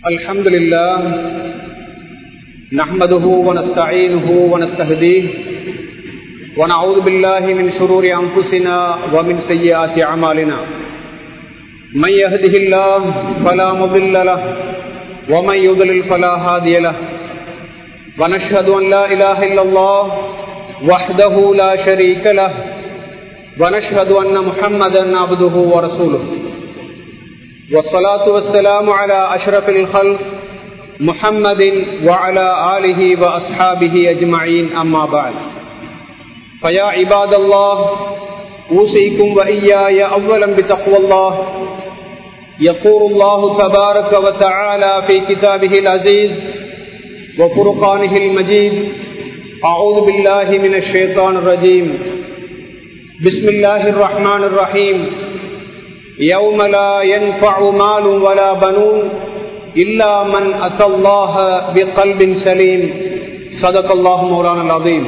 الحمد لله نحمده ونستعينه ونستهديه ونعوذ بالله من شرور أنفسنا ومن سيئات أعمالنا من يهده الله فلا مضل له ومن يضلل فلا هادي له ونشهد أن لا إله إلا الله وحده لا شريك له ونشهد أن محمدا عبده ورسوله والصلاة والسلام على أشرف الخلق محمد وعلى آله وأصحابه أجمعين أما بعد فيا عباد الله أوصيكم وإياي أولا بتقوى الله يقول الله تبارك وتعالى في كتابه العزيز وفرقانه المجيد أعوذ بالله من الشيطان الرجيم بسم الله الرحمن الرحيم يوم لا ينفع مال ولا بنون إلا من أتى الله بقلب سليم صدق الله مولانا العظيم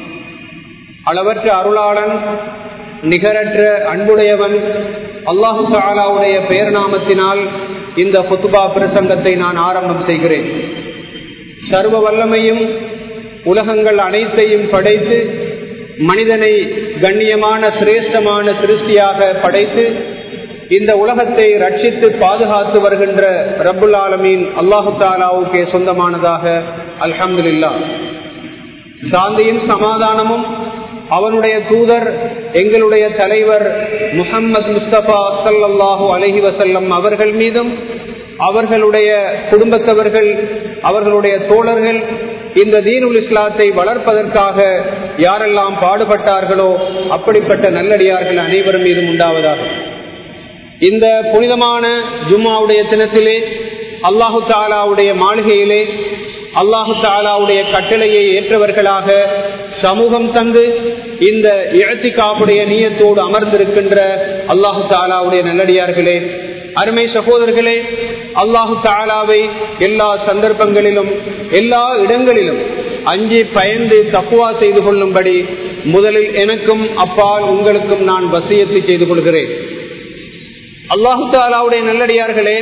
அளவற்ற அருளாளன் நிகரற்ற அன்புடையவன் அல்லாஹு தாலாவுடைய பெயர் நாமத்தினால் இந்த புத்துபா பிரசங்கத்தை நான் ஆரம்பம் செய்கிறேன் சர்வ வல்லமையும் உலகங்கள் அனைத்தையும் படைத்து மனிதனை கண்ணியமான சிரேஷ்டமான சிருஷ்டியாக படைத்து இந்த உலகத்தை ரட்சித்து பாதுகாத்து வருகின்ற ரபுல் ஆலமீன் அல்லாஹு தாலாவுக்கே சொந்தமானதாக அல்ஹம்துல்லா சாந்தியும் சமாதானமும் அவனுடைய தூதர் எங்களுடைய தலைவர் முகம்மது முஸ்தபா சல்லாஹூ அலஹி வசல்லம் அவர்கள் மீதும் அவர்களுடைய குடும்பத்தவர்கள் அவர்களுடைய தோழர்கள் இந்த தீனுல் இஸ்லாத்தை வளர்ப்பதற்காக யாரெல்லாம் பாடுபட்டார்களோ அப்படிப்பட்ட நல்லடியார்கள் அனைவரும் மீதும் உண்டாவதாக இந்த புனிதமான ஜும்மாவுடைய தினத்திலே அல்லாஹு தாலாவுடைய மாளிகையிலே அல்லாஹு தாலாவுடைய கட்டளையை ஏற்றவர்களாக சமூகம் தந்து இந்த இழத்திக்காப்புடைய நீயத்தோடு அமர்ந்திருக்கின்ற அல்லாஹு தாலாவுடைய நல்லடியார்களே அருமை சகோதரர்களே அல்லாஹு தாலாவை எல்லா சந்தர்ப்பங்களிலும் எல்லா இடங்களிலும் அஞ்சி பயந்து தப்புவா செய்து கொள்ளும்படி முதலில் எனக்கும் அப்பால் உங்களுக்கும் நான் வசியத்தை செய்து கொள்கிறேன் அல்லாஹு தாலாவுடைய நல்லடியார்களே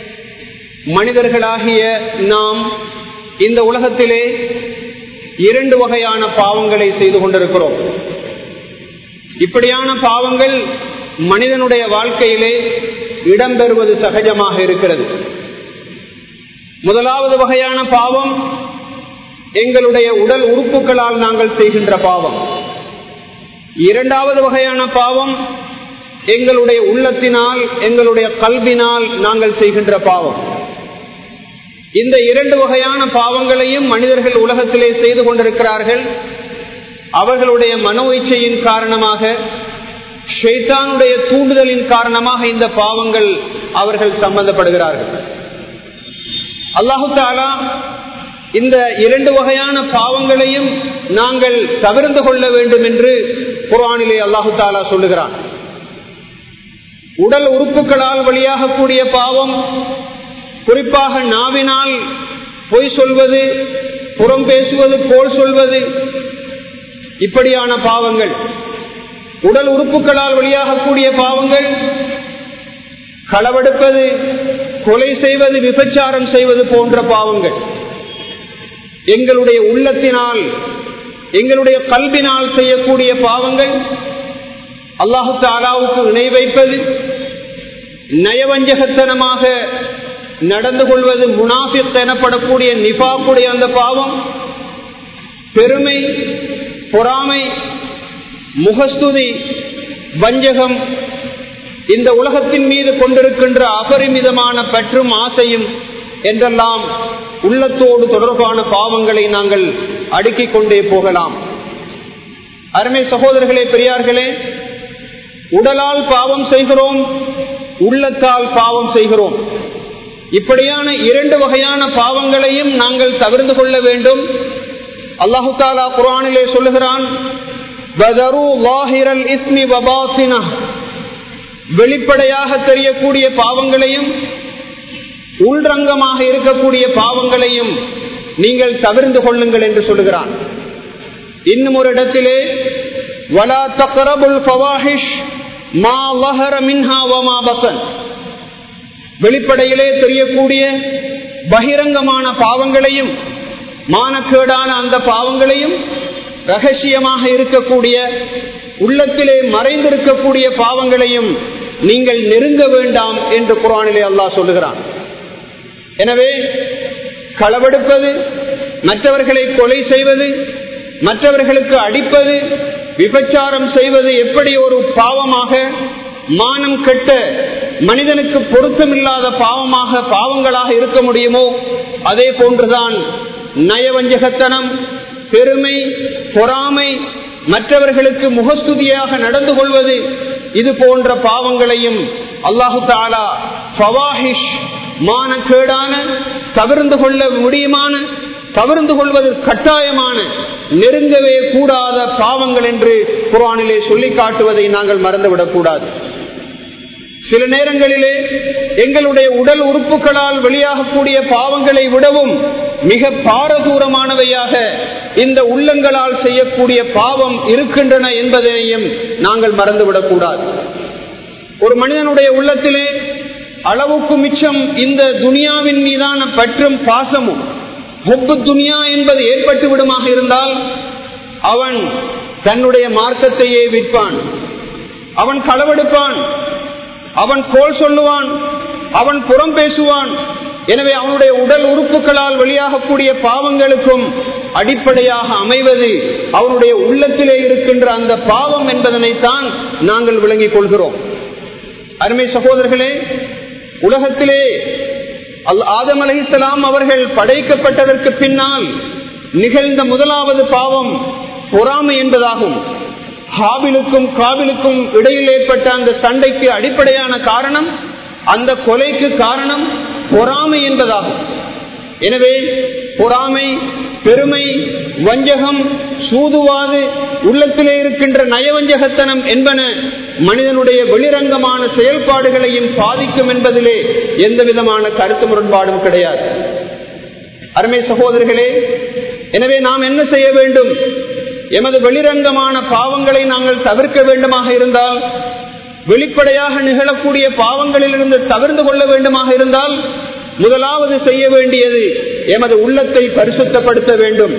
மனிதர்களாகிய நாம் இந்த உலகத்திலே இரண்டு வகையான பாவங்களை செய்து கொண்டிருக்கிறோம் இப்படியான பாவங்கள் மனிதனுடைய வாழ்க்கையிலே இடம்பெறுவது சகஜமாக இருக்கிறது முதலாவது வகையான பாவம் எங்களுடைய உடல் உறுப்புகளால் நாங்கள் செய்கின்ற பாவம் இரண்டாவது வகையான பாவம் எங்களுடைய உள்ளத்தினால் எங்களுடைய கல்வினால் நாங்கள் செய்கின்ற பாவம் இந்த இரண்டு வகையான பாவங்களையும் மனிதர்கள் உலகத்திலே செய்து கொண்டிருக்கிறார்கள் அவர்களுடைய மனோ இச்சையின் காரணமாக ஷெய்தானுடைய தூண்டுதலின் காரணமாக இந்த பாவங்கள் அவர்கள் சம்பந்தப்படுகிறார்கள் அல்லாஹு தாலா இந்த இரண்டு வகையான பாவங்களையும் நாங்கள் தவிர்த்து கொள்ள வேண்டும் என்று குரானிலே அல்லாஹு தாலா சொல்லுகிறான் உடல் உறுப்புகளால் வழியாக கூடிய பாவம் குறிப்பாக நாவினால் பொய் சொல்வது புறம் பேசுவது போல் சொல்வது இப்படியான பாவங்கள் உடல் உறுப்புகளால் வெளியாகக்கூடிய பாவங்கள் களவெடுப்பது கொலை செய்வது விபச்சாரம் செய்வது போன்ற பாவங்கள் எங்களுடைய உள்ளத்தினால் எங்களுடைய கல்வினால் செய்யக்கூடிய பாவங்கள் அல்லாஹு தாலாவுக்கு இணை வைப்பது நயவஞ்சகத்தனமாக நடந்து கொள்வது முனாஃபித் எனப்படக்கூடிய நிபாக்குடைய அந்த பாவம் பெருமை பொறாமை முகஸ்துதி வஞ்சகம் இந்த உலகத்தின் மீது கொண்டிருக்கின்ற அபரிமிதமான பற்றும் ஆசையும் என்றெல்லாம் உள்ளத்தோடு தொடர்பான பாவங்களை நாங்கள் அடுக்கிக் கொண்டே போகலாம் அருமை சகோதரர்களே பெரியார்களே உடலால் பாவம் செய்கிறோம் உள்ளத்தால் பாவம் செய்கிறோம் இப்படியான இரண்டு வகையான பாவங்களையும் நாங்கள் தவிர்த்து கொள்ள வேண்டும் அல்லாஹு தாலா குரானிலே சொல்லுகிறான் வெளிப்படையாக தெரியக்கூடிய பாவங்களையும் உள்ரங்கமாக இருக்கக்கூடிய பாவங்களையும் நீங்கள் தவிர்த்து கொள்ளுங்கள் என்று சொல்லுகிறான் இன்னும் ஒரு இடத்திலே வலா தக்கரபுல் ஃபவாஹிஷ் மா லஹர மின்ஹா வமா பசன் வெளிப்படையிலே தெரியக்கூடிய பகிரங்கமான பாவங்களையும் மானக்கேடான அந்த பாவங்களையும் ரகசியமாக இருக்கக்கூடிய உள்ளத்திலே மறைந்திருக்கக்கூடிய பாவங்களையும் நீங்கள் நெருங்க வேண்டாம் என்று குரானிலே அல்லாஹ் சொல்லுகிறான் எனவே களவெடுப்பது மற்றவர்களை கொலை செய்வது மற்றவர்களுக்கு அடிப்பது விபச்சாரம் செய்வது எப்படி ஒரு பாவமாக மானம் கெட்ட மனிதனுக்கு பொருத்தமில்லாத பாவமாக பாவங்களாக இருக்க முடியுமோ அதே போன்றுதான் நயவஞ்சகத்தனம் பெருமை பொறாமை மற்றவர்களுக்கு முகஸ்துதியாக நடந்து கொள்வது இது போன்ற பாவங்களையும் அல்லாஹு தாலா ஃபவாஹிஷ் மானக்கேடான தவிர்ந்து கொள்ள முடியுமான தவிர்ந்து கொள்வது கட்டாயமான நெருங்கவே கூடாத பாவங்கள் என்று குரானிலே சொல்லி காட்டுவதை நாங்கள் மறந்துவிடக் கூடாது சில நேரங்களிலே எங்களுடைய உடல் உறுப்புகளால் வெளியாகக்கூடிய பாவங்களை விடவும் மிக பாரதூரமானவையாக இந்த உள்ளங்களால் செய்யக்கூடிய பாவம் இருக்கின்றன என்பதனையும் நாங்கள் மறந்துவிடக் கூடாது ஒரு மனிதனுடைய உள்ளத்திலே அளவுக்கு மிச்சம் இந்த துனியாவின் மீதான பற்றும் பாசமும் ஹொப்பு துனியா என்பது ஏற்பட்டு விடுமாக இருந்தால் அவன் தன்னுடைய மார்க்கத்தையே விற்பான் அவன் களவெடுப்பான் அவன் கோல் சொல்லுவான் அவன் புறம் பேசுவான் எனவே அவனுடைய உடல் உறுப்புகளால் வெளியாகக்கூடிய பாவங்களுக்கும் அடிப்படையாக அமைவது அவனுடைய உள்ளத்திலே இருக்கின்ற அந்த பாவம் என்பதனைத்தான் நாங்கள் விளங்கிக் கொள்கிறோம் அருமை சகோதரர்களே உலகத்திலே அல் ஆதம் அலஹிசலாம் அவர்கள் படைக்கப்பட்டதற்கு பின்னால் நிகழ்ந்த முதலாவது பாவம் பொறாமை என்பதாகும் ஹாபிலுக்கும் காபிலுக்கும் இடையில் ஏற்பட்ட அந்த சண்டைக்கு அடிப்படையான காரணம் அந்த கொலைக்கு காரணம் பொறாமை என்பதாகும் எனவே பொறாமை பெருமை வஞ்சகம் சூதுவாது உள்ளத்திலே இருக்கின்ற நயவஞ்சகத்தனம் என்பன மனிதனுடைய வெளிரங்கமான செயல்பாடுகளையும் பாதிக்கும் என்பதிலே எந்த விதமான கருத்து முரண்பாடும் கிடையாது அருமை சகோதரர்களே எனவே நாம் என்ன செய்ய வேண்டும் எமது வெளிரங்கமான பாவங்களை நாங்கள் தவிர்க்க வேண்டுமாக இருந்தால் வெளிப்படையாக நிகழக்கூடிய பாவங்களிலிருந்து தவிர்த்து கொள்ள வேண்டுமாக இருந்தால் முதலாவது செய்ய வேண்டியது எமது உள்ளத்தை பரிசுத்தப்படுத்த வேண்டும்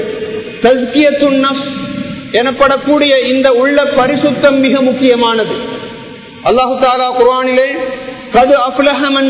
எனப்படக்கூடிய இந்த உள்ள பரிசுத்தம் மிக முக்கியமானது அல்லாஹு தாலா குரானிலே கது அப்லஹமன்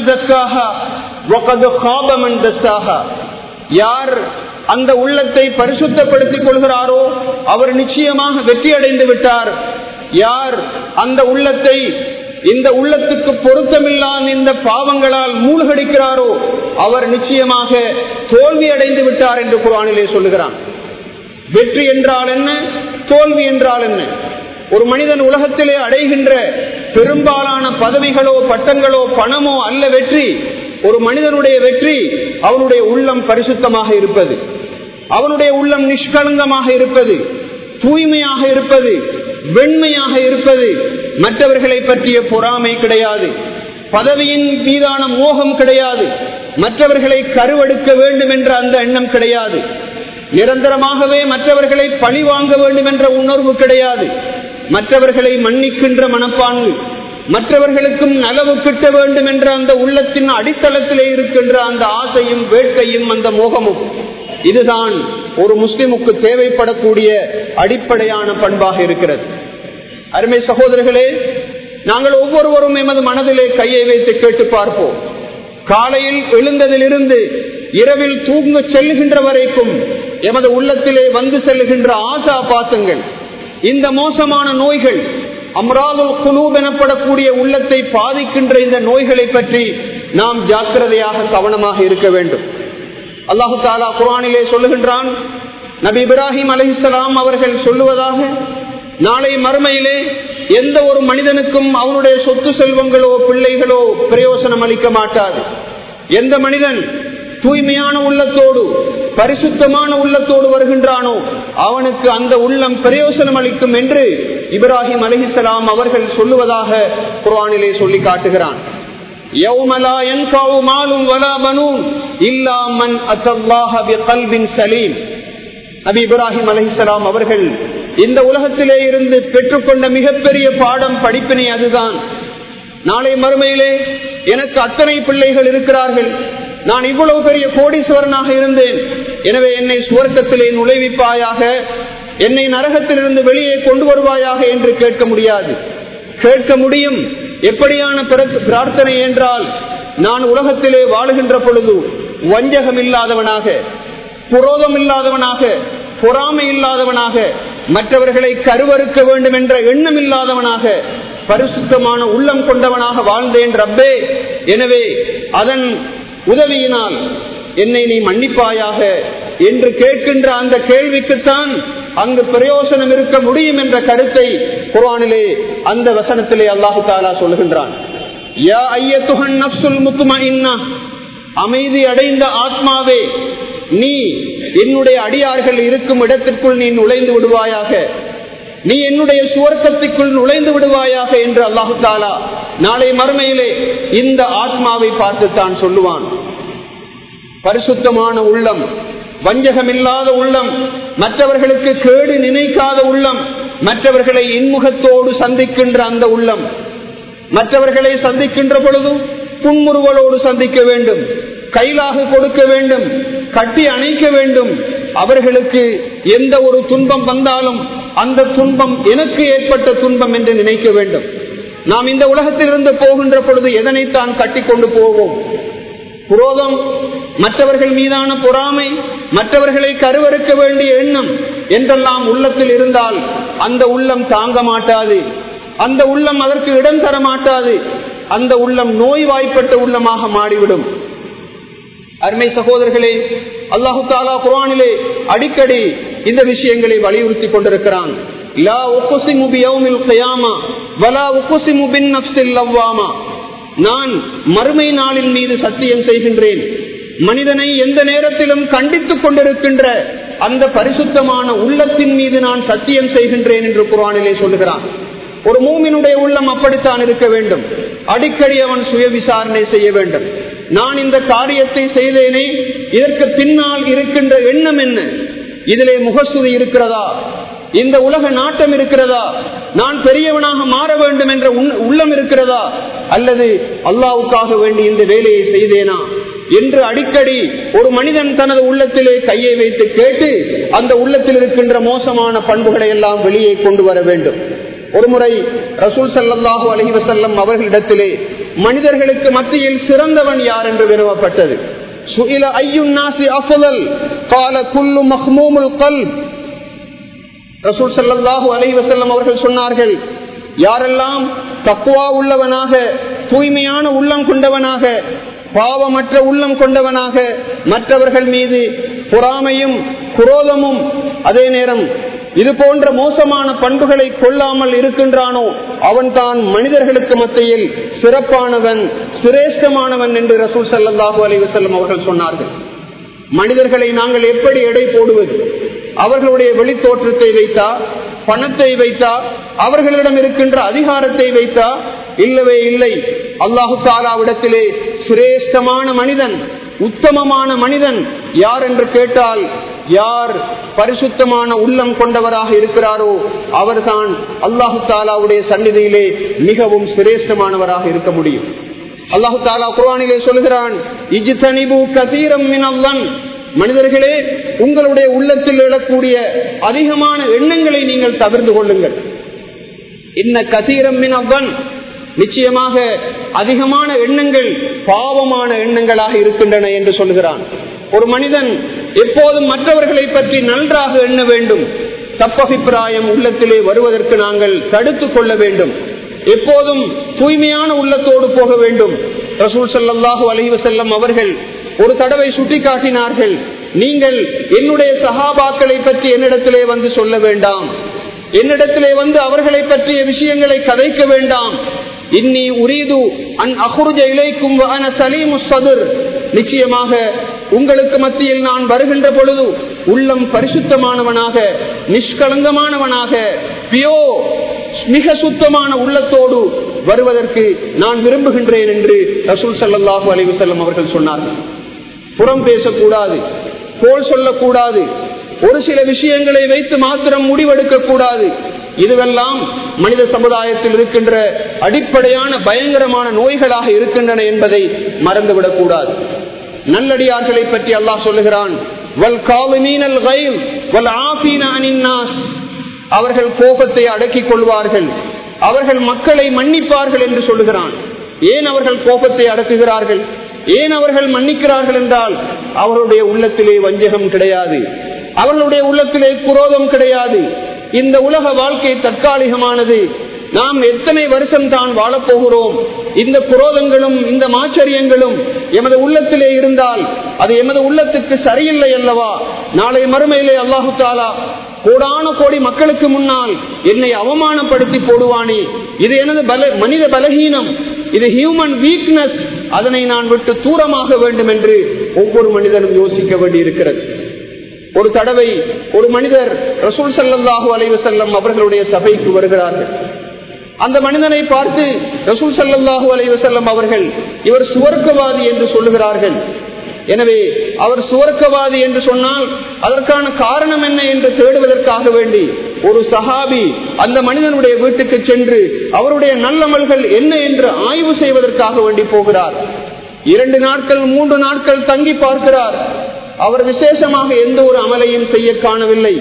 யார் அந்த உள்ளத்தை பரிசுத்தப்படுத்திக் கொள்கிறாரோ அவர் நிச்சயமாக வெற்றி அடைந்து விட்டார் யார் அந்த உள்ளத்தை இந்த உள்ளத்துக்கு பொருத்தமில்லாத இந்த பாவங்களால் மூழ்கடிக்கிறாரோ அவர் நிச்சயமாக தோல்வி அடைந்து விட்டார் என்று குரானிலே சொல்லுகிறான் வெற்றி என்றால் என்ன தோல்வி என்றால் என்ன ஒரு மனிதன் உலகத்திலே அடைகின்ற பெரும்பாலான பதவிகளோ பட்டங்களோ பணமோ அல்ல வெற்றி ஒரு மனிதனுடைய வெற்றி அவனுடைய உள்ளம் பரிசுத்தமாக இருப்பது அவனுடைய உள்ளம் நிஷ்கலங்கமாக இருப்பது தூய்மையாக இருப்பது வெண்மையாக இருப்பது மற்றவர்களை பற்றிய பொறாமை கிடையாது பதவியின் மீதான மோகம் கிடையாது மற்றவர்களை கருவெடுக்க வேண்டும் என்ற அந்த எண்ணம் கிடையாது நிரந்தரமாகவே மற்றவர்களை பழி வாங்க வேண்டும் என்ற உணர்வு கிடையாது மற்றவர்களை மன்னிக்கின்ற மனப்பான்கு மற்றவர்களுக்கும் நலவு கிட்ட வேண்டும் என்ற அந்த உள்ளத்தின் அடித்தளத்திலே இருக்கின்ற அந்த ஆசையும் வேட்கையும் அந்த மோகமும் இதுதான் ஒரு முஸ்லிமுக்கு தேவைப்படக்கூடிய அடிப்படையான பண்பாக இருக்கிறது அருமை சகோதரர்களே நாங்கள் ஒவ்வொருவரும் எமது மனதிலே கையை வைத்து கேட்டு பார்ப்போம் காலையில் எழுந்ததிலிருந்து இரவில் தூங்க செல்லுகின்ற வரைக்கும் எமது உள்ளத்திலே வந்து செல்லுகின்ற ஆசா பாசங்கள் இந்த மோசமான நோய்கள் அம்ராதுல் குலூப் எனப்படக்கூடிய உள்ளத்தை பாதிக்கின்ற இந்த நோய்களை பற்றி நாம் ஜாக்கிரதையாக கவனமாக இருக்க வேண்டும் அல்லாஹு தாலா குரானிலே சொல்லுகின்றான் நபி இப்ராஹிம் அலிசலாம் அவர்கள் சொல்லுவதாக நாளை மறுமையிலே எந்த ஒரு மனிதனுக்கும் அவனுடைய சொத்து செல்வங்களோ பிள்ளைகளோ பிரயோசனம் அளிக்க மாட்டாது எந்த மனிதன் தூய்மையான உள்ளத்தோடு பரிசுத்தமான உள்ளத்தோடு வருகின்றானோ அவனுக்கு அந்த உள்ளம் பிரயோசனம் அளிக்கும் என்று இப்ராஹிம் அலிஹிசலாம் அவர்கள் சொல்லுவதாக குர்ஆனிலே சொல்லி காட்டுகிறான் நபி இப்ராஹிம் அலிஹிசலாம் அவர்கள் இந்த உலகத்திலே இருந்து பெற்றுக்கொண்ட மிகப்பெரிய பாடம் படிப்பினை அதுதான் நாளை மறுமையிலே எனக்கு அத்தனை பிள்ளைகள் இருக்கிறார்கள் நான் இவ்வளவு பெரிய கோடீஸ்வரனாக இருந்தேன் எனவே என்னை சுவர்க்கத்திலே நுழைவிப்பாயாக என்னை நரகத்திலிருந்து வெளியே கொண்டு வருவாயாக என்று கேட்க முடியாது கேட்க முடியும் எப்படியான பிரார்த்தனை என்றால் நான் உலகத்திலே வாழுகின்ற பொழுது வஞ்சகம் இல்லாதவனாக புரோதம் இல்லாதவனாக பொறாமை இல்லாதவனாக மற்றவர்களை கருவறுக்க வேண்டும் என்ற எண்ணம் இல்லாதவனாக பரிசுத்தமான உள்ளம் கொண்டவனாக வாழ்ந்தேன் ரப்பே எனவே அதன் உதவியினால் என்னை நீ மன்னிப்பாயாக என்று கேட்கின்ற அந்த கேள்விக்குத்தான் அங்கு பிரயோசனம் இருக்க முடியும் என்ற கருத்தை குரானிலே அந்த வசனத்திலே அல்லாஹு தாலா சொல்லுகின்றான் அமைதி அடைந்த ஆத்மாவே நீ என்னுடைய அடியார்கள் இருக்கும் இடத்திற்குள் நீ நுழைந்து விடுவாயாக நீ என்னுடைய சுவர்க்கத்திற்குள் நுழைந்து விடுவாயாக என்று அல்லாஹு தாலா நாளை மறுமையிலே இந்த ஆத்மாவை பார்த்து தான் சொல்லுவான் பரிசுத்தமான உள்ளம் வஞ்சகமில்லாத உள்ளம் மற்றவர்களுக்கு கேடு நினைக்காத உள்ளம் மற்றவர்களை இன்முகத்தோடு சந்திக்கின்ற அந்த உள்ளம் மற்றவர்களை சந்திக்கின்ற பொழுதும் புன்முறுவலோடு சந்திக்க வேண்டும் கைலாக கொடுக்க வேண்டும் கட்டி அணைக்க வேண்டும் அவர்களுக்கு எந்த ஒரு துன்பம் வந்தாலும் அந்த துன்பம் எனக்கு ஏற்பட்ட துன்பம் என்று நினைக்க வேண்டும் நாம் இந்த உலகத்திலிருந்து போகின்ற பொழுது எதனைத்தான் கட்டி கொண்டு போவோம் புரோதம் மற்றவர்கள் மீதான பொறாமை மற்றவர்களை கருவறுக்க வேண்டிய எண்ணம் என்றெல்லாம் உள்ளத்தில் இருந்தால் அந்த உள்ளம் தாங்க மாட்டாது அந்த உள்ளம் அதற்கு இடம் தர மாட்டாது அந்த உள்ளம் நோய்வாய்ப்பட்ட உள்ளமாக மாறிவிடும் அருமை சகோதரர்களே அல்லாஹு தாலா குரானிலே அடிக்கடி இந்த விஷயங்களை வலியுறுத்தி கொண்டிருக்கிறான் நான் மறுமை நாளின் மீது சத்தியம் செய்கின்றேன் மனிதனை எந்த நேரத்திலும் கண்டித்துக் கொண்டிருக்கின்ற அந்த பரிசுத்தமான உள்ளத்தின் மீது நான் சத்தியம் செய்கின்றேன் என்று குரானிலே சொல்லுகிறான் ஒரு மூமினுடைய உள்ளம் அப்படித்தான் இருக்க வேண்டும் அடிக்கடி அவன் சுய விசாரணை செய்ய வேண்டும் நான் இந்த காரியத்தை செய்தேனே இதற்கு பின்னால் இருக்கின்ற எண்ணம் என்ன இதிலே முகஸ்துதி இருக்கிறதா இந்த உலக நாட்டம் இருக்கிறதா நான் பெரியவனாக மாற வேண்டும் என்ற உள்ளம் இருக்கிறதா அல்லது அல்லாவுக்காக வேண்டி இந்த வேலையை செய்தேனா என்று அடிக்கடி ஒரு மனிதன் தனது உள்ளத்திலே கையை வைத்து கேட்டு அந்த உள்ளத்தில் இருக்கின்ற மோசமான பண்புகளை எல்லாம் வெளியே கொண்டு வர வேண்டும் ஒருமுறை ரசூல் சல்லாஹூ அலஹி வசல்லம் அவர்களிடத்திலே மனிதர்களுக்கு மத்தியில் சிறந்தவன் யார் என்று விரும்பப்பட்டது சுயில ஐயுன் நாசி அஃபுதல் கால குல்லு மஹ்மூமுல் கல்ப் ரசூல் சல்லாஹூ அலஹி வசல்லம் அவர்கள் சொன்னார்கள் யாரெல்லாம் தக்குவா உள்ளவனாக தூய்மையான உள்ளம் கொண்டவனாக பாவமற்ற உள்ளம் கொண்டவனாக மற்றவர்கள் மீது பொறாமையும் குரோதமும் அதே நேரம் இது போன்ற மோசமான பண்புகளை கொள்ளாமல் இருக்கின்றானோ அவன் தான் மனிதர்களுக்கு மத்தியில் சிறப்பானவன் சிரேஷ்டமானவன் என்று ரசூல் சல்லாஹூ அலைவசல்லம் அவர்கள் சொன்னார்கள் மனிதர்களை நாங்கள் எப்படி எடை போடுவது அவர்களுடைய வெளித்தோற்றத்தை வைத்தா பணத்தை வைத்தா அவர்களிடம் இருக்கின்ற அதிகாரத்தை வைத்தா இல்லவே இல்லை அல்லாஹு தாலாவிடத்திலே சிரேஷ்டமான மனிதன் உத்தமமான மனிதன் யார் என்று கேட்டால் யார் பரிசுத்தமான உள்ளம் கொண்டவராக இருக்கிறாரோ அவர்தான் அல்லாஹு தாலாவுடைய சந்நிதியிலே மிகவும் சிரேஷ்டமானவராக இருக்க முடியும் அல்லாஹு தாலா குர்வானிலே சொல்கிறான் இஜ்தனிபு கதீரம் மினவன் மனிதர்களே உங்களுடைய உள்ளத்தில் எழக்கூடிய அதிகமான எண்ணங்களை நீங்கள் தவிர்த்து கொள்ளுங்கள் இன்ன கதீரம் மினவன் நிச்சயமாக அதிகமான எண்ணங்கள் பாவமான எண்ணங்களாக இருக்கின்றன என்று சொல்கிறான் ஒரு மனிதன் எப்போதும் மற்றவர்களை பற்றி நன்றாக எண்ண வேண்டும் தப்பபிப்பிராயம் உள்ளத்திலே வருவதற்கு நாங்கள் தடுத்துக் கொள்ள வேண்டும் எப்போதும் தூய்மையான உள்ளத்தோடு போக வேண்டும் ரசூல் சல்லாஹூ அலைவ செல்லம் அவர்கள் ஒரு தடவை சுட்டி காட்டினார்கள் நீங்கள் என்னுடைய சகாபாக்களை பற்றி என்னிடத்திலே வந்து சொல்ல வேண்டாம் என்னிடத்திலே வந்து அவர்களை பற்றிய விஷயங்களை கதைக்க வேண்டாம் இன்னி உரீது அன் அகுருஜ இலைக்கும் அன சலீமு சதுர் நிச்சயமாக உங்களுக்கு மத்தியில் நான் வருகின்ற பொழுது உள்ளம் பரிசுத்தமானவனாக நிஷ்கலங்கமானவனாக பியோ மிக சுத்தமான உள்ளத்தோடு வருவதற்கு நான் விரும்புகின்றேன் என்று ரசூல் சல்லாஹூ அலிவசல்லம் அவர்கள் சொன்னார்கள் புறம் பேசக்கூடாது கோல் சொல்லக்கூடாது ஒரு சில விஷயங்களை வைத்து மாத்திரம் முடிவெடுக்க கூடாது இதுவெல்லாம் மனித சமுதாயத்தில் இருக்கின்ற அடிப்படையான பயங்கரமான நோய்களாக இருக்கின்றன என்பதை மறந்துவிடக் கூடாது நல்லடியார்களை பற்றி அல்லாஹ் சொல்லுகிறான் வல் காலுமீனல் கைல் வல் ஆஃபீன அனின்னாஸ் அவர்கள் கோபத்தை அடக்கிக் கொள்வார்கள் அவர்கள் மக்களை மன்னிப்பார்கள் என்று சொல்லுகிறான் ஏன் அவர்கள் கோபத்தை அடக்குகிறார்கள் ஏன் அவர்கள் மன்னிக்கிறார்கள் என்றால் அவருடைய உள்ளத்திலே வஞ்சகம் கிடையாது அவர்களுடைய உள்ளத்திலே குரோதம் கிடையாது இந்த உலக வாழ்க்கை தற்காலிகமானது நாம் எத்தனை வருஷம் தான் வாழப்போகிறோம் இந்த குரோதங்களும் இந்த மாச்சரியங்களும் எமது உள்ளத்திலே இருந்தால் அது எமது உள்ளத்துக்கு சரியில்லை அல்லவா நாளை மறுமையிலே அல்லாஹு தாலா கோடான கோடி மக்களுக்கு முன்னால் என்னை அவமானப்படுத்தி போடுவானே இது எனது பல மனித பலகீனம் இது ஹியூமன் வீக்னஸ் அதனை நான் விட்டு தூரமாக வேண்டும் என்று ஒவ்வொரு மனிதனும் யோசிக்க வேண்டியிருக்கிறது ஒரு தடவை ஒரு மனிதர் ரசூல் சல்லாஹூ அலைவு செல்லம் அவர்களுடைய சபைக்கு வருகிறார்கள் அந்த மனிதனை பார்த்து ரசூல் சல்லாஹூ அலைவு செல்லம் அவர்கள் இவர் சுவர்க்கவாதி என்று சொல்லுகிறார்கள் எனவே அவர் சுவர்க்கவாதி என்று சொன்னால் அதற்கான காரணம் என்ன என்று தேடுவதற்காக வேண்டி ஒரு சஹாபி அந்த மனிதனுடைய வீட்டுக்கு சென்று அவருடைய நல்லமல்கள் என்ன என்று ஆய்வு செய்வதற்காக வேண்டி போகிறார் இரண்டு நாட்கள் மூன்று நாட்கள் தங்கி பார்க்கிறார் அவர் விசேஷமாக எந்த ஒரு அமலையும் செய்ய காணவில்லை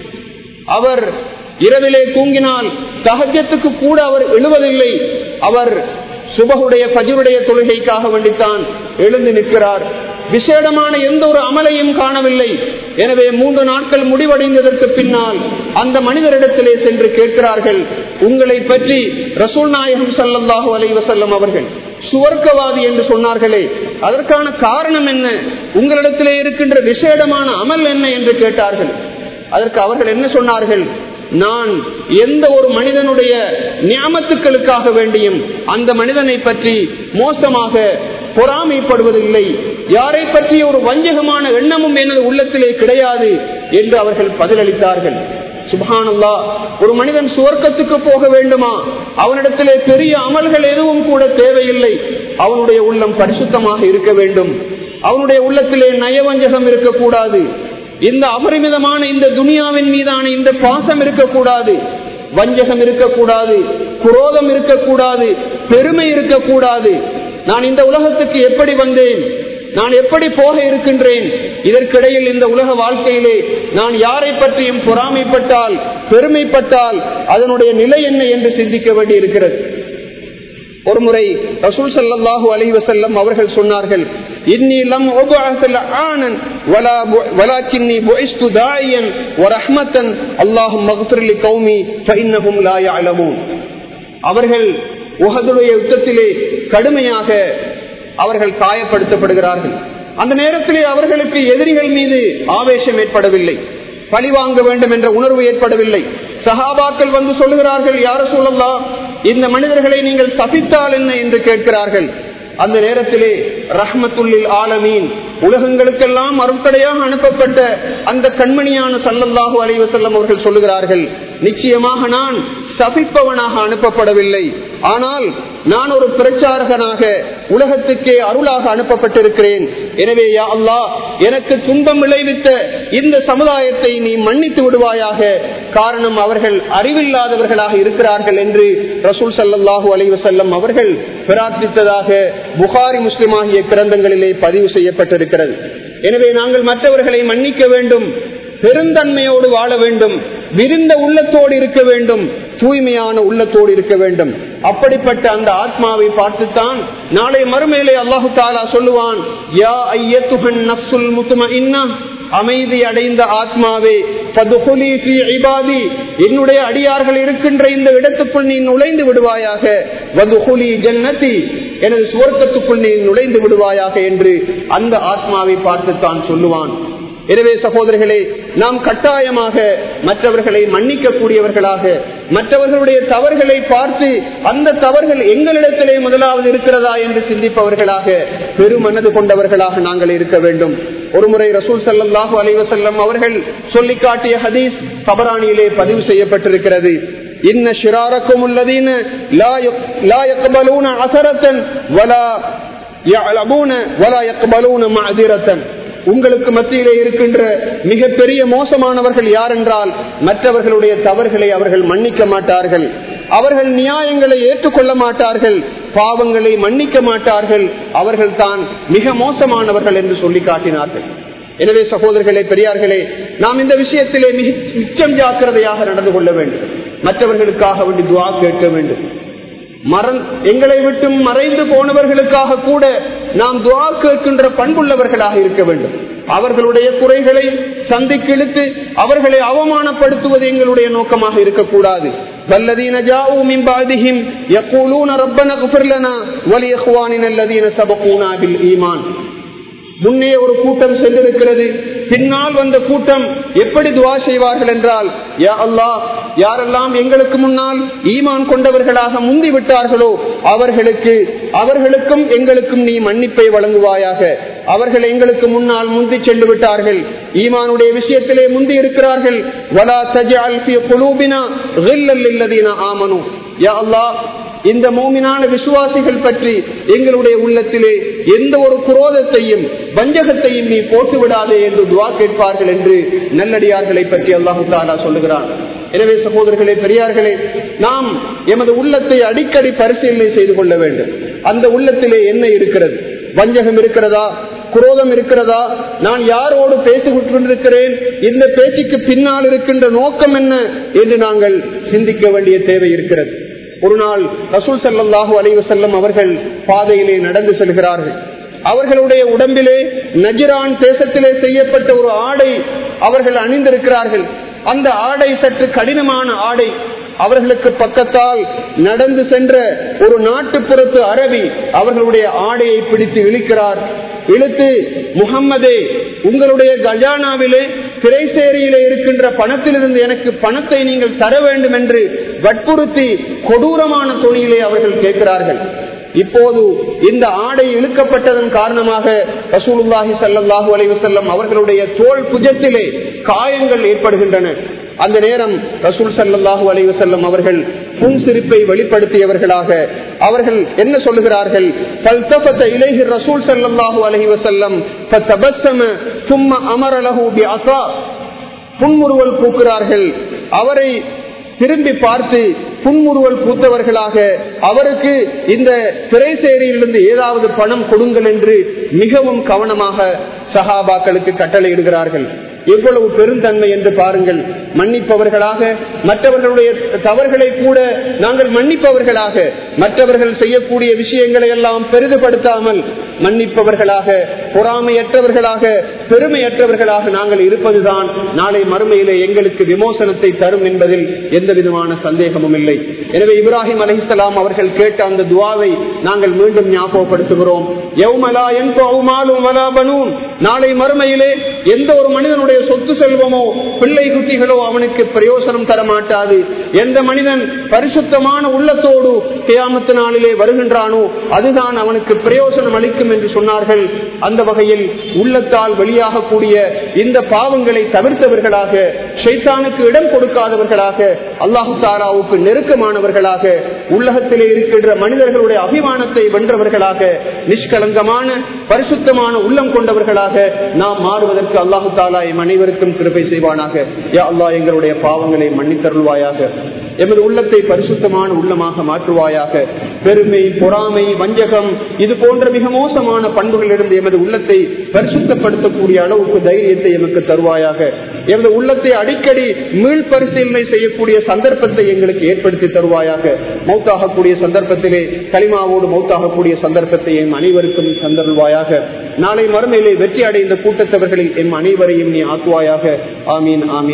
அவர் இரவிலே தூங்கினால் தகஜத்துக்கு கூட அவர் எழுவதில்லை அவர் சுபகுடைய பஜருடைய தொழுகைக்காக வேண்டித்தான் எழுந்து நிற்கிறார் விசேடமான எந்த ஒரு அமலையும் காணவில்லை எனவே மூன்று நாட்கள் முடிவடைந்ததற்கு பின்னால் அந்த மனிதரிடத்திலே சென்று கேட்கிறார்கள் உங்களை பற்றி ரசூல் நாயகம் சல்லாஹூ அலை வசல்லம் அவர்கள் சுவர்க்கவாதி என்று சொன்னார்களே அதற்கான காரணம் என்ன உங்களிடத்திலே இருக்கின்ற விசேடமான அமல் என்ன என்று கேட்டார்கள் அதற்கு அவர்கள் என்ன சொன்னார்கள் நான் எந்த ஒரு மனிதனுடைய ஞாபத்துக்களுக்காக வேண்டியும் அந்த மனிதனை பற்றி மோசமாக பொறாமைப்படுவதில்லை யாரை பற்றி ஒரு வஞ்சகமான எண்ணமும் எனது உள்ளத்திலே கிடையாது என்று அவர்கள் பதிலளித்தார்கள் சுபானுல்லா ஒரு மனிதன் சுவர்க்கத்துக்கு போக வேண்டுமா அவனிடத்திலே பெரிய அமல்கள் எதுவும் கூட தேவையில்லை அவனுடைய உள்ளம் பரிசுத்தமாக இருக்க வேண்டும் அவனுடைய உள்ளத்திலே நயவஞ்சகம் இருக்கக்கூடாது இந்த அபரிமிதமான இந்த துனியாவின் மீதான இந்த பாசம் இருக்கக்கூடாது வஞ்சகம் இருக்கக்கூடாது குரோதம் இருக்கக்கூடாது பெருமை இருக்கக்கூடாது நான் இந்த உலகத்துக்கு எப்படி வந்தேன் நான் எப்படி போக இருக்கின்றேன் இதற்கிடையில் இந்த உலக வாழ்க்கையிலே நான் யாரை பற்றியும் பொறாமைப்பட்டால் பெருமைப்பட்டால் அதனுடைய நிலை என்ன என்று சிந்திக்க வேண்டி இருக்கிறது ஒருமுறை ரசூல் சல்லாஹூ அலி வசல்லம் அவர்கள் சொன்னார்கள் இன்னி லம் ஆனன் வலாக்கின்னி புஇஸ்து தாயன் வரஹ்மத்தன் அல்லாஹும் மக்ஃபிர்லி கௌமி ஃபஇன்னஹும் லா யஅலமூன் அவர்கள் உஹதுடைய யுத்தத்திலே கடுமையாக அவர்கள் காயப்படுத்தப்படுகிறார்கள் அந்த நேரத்திலே அவர்களுக்கு எதிரிகள் மீது ஆவேசம் ஏற்படவில்லை பழி வாங்க வேண்டும் என்ற உணர்வு ஏற்படவில்லை சஹாபாக்கள் வந்து சொல்லுகிறார்கள் யார சொல்லலாம் இந்த மனிதர்களை நீங்கள் தப்பித்தால் என்ன என்று கேட்கிறார்கள் அந்த நேரத்திலே ரஹ்மத்துல்லில் ஆலமீன் உலகங்களுக்கெல்லாம் அருட்கடையாக அனுப்பப்பட்ட அந்த கண்மணியான சல்லல்லாஹு அலைவசல்லம் அவர்கள் சொல்லுகிறார்கள் நிச்சயமாக நான் சபிப்பவனாக அனுப்பப்படவில்லை ஆனால் நான் ஒரு பிரச்சாரகனாக உலகத்துக்கே அருளாக அனுப்பப்பட்டிருக்கிறேன் எனவே யா அல்லாஹ் எனக்கு துன்பம் விளைவித்த இந்த சமுதாயத்தை நீ மன்னித்து விடுவாயாக காரணம் அவர்கள் அறிவில்லாதவர்களாக இருக்கிறார்கள் என்று ரசூல் சல்லாஹூ அலைவசல்லம் அவர்கள் பிரார்த்தித்ததாக புகாரி முஸ்லிம் ஆகிய கிரந்தங்களிலே பதிவு செய்யப்பட்டிருக்கிறது எனவே நாங்கள் மற்றவர்களை மன்னிக்க வேண்டும் பெருந்தன்மையோடு வாழ வேண்டும் விரிந்த உள்ளத்தோடு இருக்க வேண்டும் தூய்மையான உள்ளத்தோடு இருக்க வேண்டும் அப்படிப்பட்ட அந்த ஆத்மாவை பார்த்துத்தான் நாளை மறுமையிலே அல்லாஹு தாலா சொல்லுவான் யா ஐயத்துகன் நப்சுல் முத்தும அமைதி அடைந்த ஆத்மாவே இபாதி என்னுடைய அடியார்கள் இருக்கின்ற இந்த இடத்துக்குள் நீ நுழைந்து விடுவாயாக வதுகுலி ஜன்னதி எனது சுவர்க்கத்துக்குள் நீ நுழைந்து விடுவாயாக என்று அந்த ஆத்மாவை பார்த்துத்தான் சொல்லுவான் எனவே சகோதரர்களே நாம் கட்டாயமாக மற்றவர்களை மன்னிக்க கூடியவர்களாக மற்றவர்களுடைய தவறுகளை பார்த்து அந்த தவறுகள் எங்களிடத்திலே முதலாவது இருக்கிறதா என்று சிந்திப்பவர்களாக பெருமனது கொண்டவர்களாக நாங்கள் இருக்க வேண்டும் ஒருமுறை ரசூல் சல்லாஹூ அலைவசல்லம் அவர்கள் சொல்லி காட்டிய ஹதீஸ் கபரானியிலே பதிவு செய்யப்பட்டிருக்கிறது இன்ன ஷிராரக்கும் உள்ளதீன லா யக்பலூன அசரத்தன் வலா யஅலபூன வலா யக்பலூன மஅதிரத்தன் உங்களுக்கு மத்தியிலே இருக்கின்ற மிகப்பெரிய மோசமானவர்கள் யார் என்றால் மற்றவர்களுடைய தவறுகளை அவர்கள் மன்னிக்க மாட்டார்கள் அவர்கள் நியாயங்களை ஏற்றுக்கொள்ள மாட்டார்கள் பாவங்களை மன்னிக்க மாட்டார்கள் அவர்கள் தான் மிக மோசமானவர்கள் என்று சொல்லி காட்டினார்கள் எனவே சகோதரர்களே பெரியார்களே நாம் இந்த விஷயத்திலே மிக மிச்சம் ஜாக்கிரதையாக நடந்து கொள்ள வேண்டும் மற்றவர்களுக்காக வேண்டி துவா கேட்க வேண்டும் மறந் எங்களை விட்டு மறைந்து போனவர்களுக்காக கூட நாம் துவா கேட்கின்ற பண்புள்ளவர்களாக இருக்க வேண்டும் அவர்களுடைய குறைகளை சந்திக்கு இழுத்து அவர்களை அவமானப்படுத்துவது எங்களுடைய நோக்கமாக இருக்கக்கூடாது والذين جاءوا من بعدهم يقولون ربنا اغفر لنا ولإخواننا الذين سبقونا بالإيمان முன்னே ஒரு கூட்டம் சென்றிருக்கிறது பின்னால் வந்த கூட்டம் எப்படி துவா செய்வார்கள் என்றால் யா அல்லாஹ் யாரெல்லாம் எங்களுக்கு முன்னால் ஈமான் கொண்டவர்களாக முந்தி விட்டார்களோ அவர்களுக்கு அவர்களுக்கும் எங்களுக்கும் நீ மன்னிப்பை வழங்குவாயாக அவர்கள் எங்களுக்கு முன்னால் முந்தி சென்று விட்டார்கள் ஈமானுடைய விஷயத்திலே முந்தி இருக்கிறார்கள் வலா தஜால் ஃபி குலூபினா கில்லல் லில்லதீன ஆமனு யா அல்லாஹ் இந்த மோமினான விசுவாசிகள் பற்றி எங்களுடைய உள்ளத்திலே எந்த ஒரு குரோதத்தையும் வஞ்சகத்தையும் நீ போட்டு விடாதே என்று துவா கேட்பார்கள் என்று நல்லடியார்களை பற்றி அல்லாஹு தாலா சொல்லுகிறான் எனவே சகோதரர்களே பெரியார்களே நாம் எமது உள்ளத்தை அடிக்கடி பரிசீலனை செய்து கொள்ள வேண்டும் அந்த உள்ளத்திலே என்ன இருக்கிறது வஞ்சகம் இருக்கிறதா குரோதம் இருக்கிறதா நான் யாரோடு பேசிக் கொண்டிருக்கிறேன் இந்த பேச்சுக்கு பின்னால் இருக்கின்ற நோக்கம் என்ன என்று நாங்கள் சிந்திக்க வேண்டிய தேவை இருக்கிறது ஒரு நாள் ரசூல் சல்லாஹூ அலைவசல்லம் அவர்கள் பாதையிலே நடந்து செல்கிறார்கள் அவர்களுடைய உடம்பிலே நஜிரான் தேசத்திலே செய்யப்பட்ட ஒரு ஆடை அவர்கள் அணிந்திருக்கிறார்கள் அந்த ஆடை சற்று கடினமான ஆடை அவர்களுக்கு பக்கத்தால் நடந்து சென்ற ஒரு நாட்டுப்புறத்து அரபி அவர்களுடைய ஆடையை பிடித்து இழுக்கிறார் இழுத்து முகம்மதே உங்களுடைய கஜானாவிலே திரைசேரியிலே இருக்கின்ற பணத்திலிருந்து எனக்கு பணத்தை நீங்கள் தர வேண்டும் என்று வற்புறுத்தி கொடூரமான தொழிலே அவர்கள் கேட்கிறார்கள் இப்போது இந்த ஆடை இழுக்கப்பட்டதன் காரணமாக ரசூலுல்லாஹி சல்லாஹூ அலைவசல்லம் அவர்களுடைய தோல் புஜத்திலே காயங்கள் ஏற்படுகின்றன அந்த நேரம் ரசூல் சல்லாஹூ அலைவசல்லம் அவர்கள் புன் சிரிப்பை வெளிப்படுத்தியவர்களாக அவர்கள் என்ன சொல்லுகிறார்கள் இலைஹி ரசூல் சல்லாஹூ அலஹி வசல்லம் சும்மா அமரலஹூ பி அசா புன்முறுவல் பூக்கிறார்கள் அவரை திரும்பி பார்த்து புன்முறுவல் பூத்தவர்களாக அவருக்கு இந்த திரைசேரியிலிருந்து ஏதாவது பணம் கொடுங்கள் என்று மிகவும் கவனமாக சஹாபாக்களுக்கு கட்டளையிடுகிறார்கள் எவ்வளவு பெருந்தன்மை என்று பாருங்கள் மன்னிப்பவர்களாக மற்றவர்களுடைய தவறுகளை கூட நாங்கள் மன்னிப்பவர்களாக மற்றவர்கள் செய்யக்கூடிய விஷயங்களை எல்லாம் பெரிதுபடுத்தாமல் மன்னிப்பவர்களாக பொறாமையற்றவர்களாக பெருமையற்றவர்களாக நாங்கள் இருப்பதுதான் நாளை மறுமையிலே எங்களுக்கு விமோசனத்தை தரும் என்பதில் எந்த விதமான சந்தேகமும் இல்லை எனவே இப்ராஹிம் அலிஸ்லாம் அவர்கள் கேட்ட அந்த துவாவை நாங்கள் மீண்டும் ஞாபகப்படுத்துகிறோம் நாளை மறுமையிலே எந்த ஒரு மனிதனுடைய சொத்து செல்வமோ பிள்ளை குட்டிகளோ அவனுக்கு பிரயோசனம் தர மாட்டாது எந்த மனிதன் பரிசுத்தமான உள்ளத்தோடு கியாமத்து நாளிலே வருகின்றானோ அதுதான் அவனுக்கு பிரயோசனம் அளிக்கும் என்று சொன்னார்கள் அந்த வகையில் உள்ளத்தால் வெளியாகக்கூடிய இந்த பாவங்களை தவிர்த்தவர்களாக ஷைத்தானுக்கு இடம் கொடுக்காதவர்களாக அல்லாஹு தாராவுக்கு நெருக்கமானவர்களாக உலகத்திலே இருக்கின்ற மனிதர்களுடைய அபிமானத்தை வென்றவர்களாக நிஷ்கலங்கமான பரிசுத்தமான உள்ளம் கொண்டவர்களாக நாம் மாறுவதற்கு அல்லாஹு தாலா எம் அனைவருக்கும் கிருப்பை செய்வானாக யா அல்லா எங்களுடைய பாவங்களை மன்னித்தருள்வாயாக எமது உள்ளத்தை பரிசுத்தமான உள்ளமாக மாற்றுவாயாக பெருமை பொறாமை வஞ்சகம் இது போன்ற மிக மோசமான பண்புகளிலிருந்து எமது உள்ளத்தை பரிசுத்தப்படுத்தக்கூடிய அளவுக்கு தைரியத்தை எமக்கு தருவாயாக எமது உள்ளத்தை அடிக்கடி மீள் பரிசீலனை செய்யக்கூடிய சந்தர்ப்பத்தை எங்களுக்கு ஏற்படுத்தி தருவாயாக மௌத்தாகக்கூடிய சந்தர்ப்பத்திலே களிமாவோடு மௌத்தாகக்கூடிய சந்தர்ப்பத்தை எம் அனைவருக்கும் தந்தருள்வாயாக நாளை மறுமையிலே வெற்றி அடைந்த கூட்டத்தவர்களில் எம் அனைவரையும் நீ ஆக்குவாயாக ஆமீன் ஆமீன்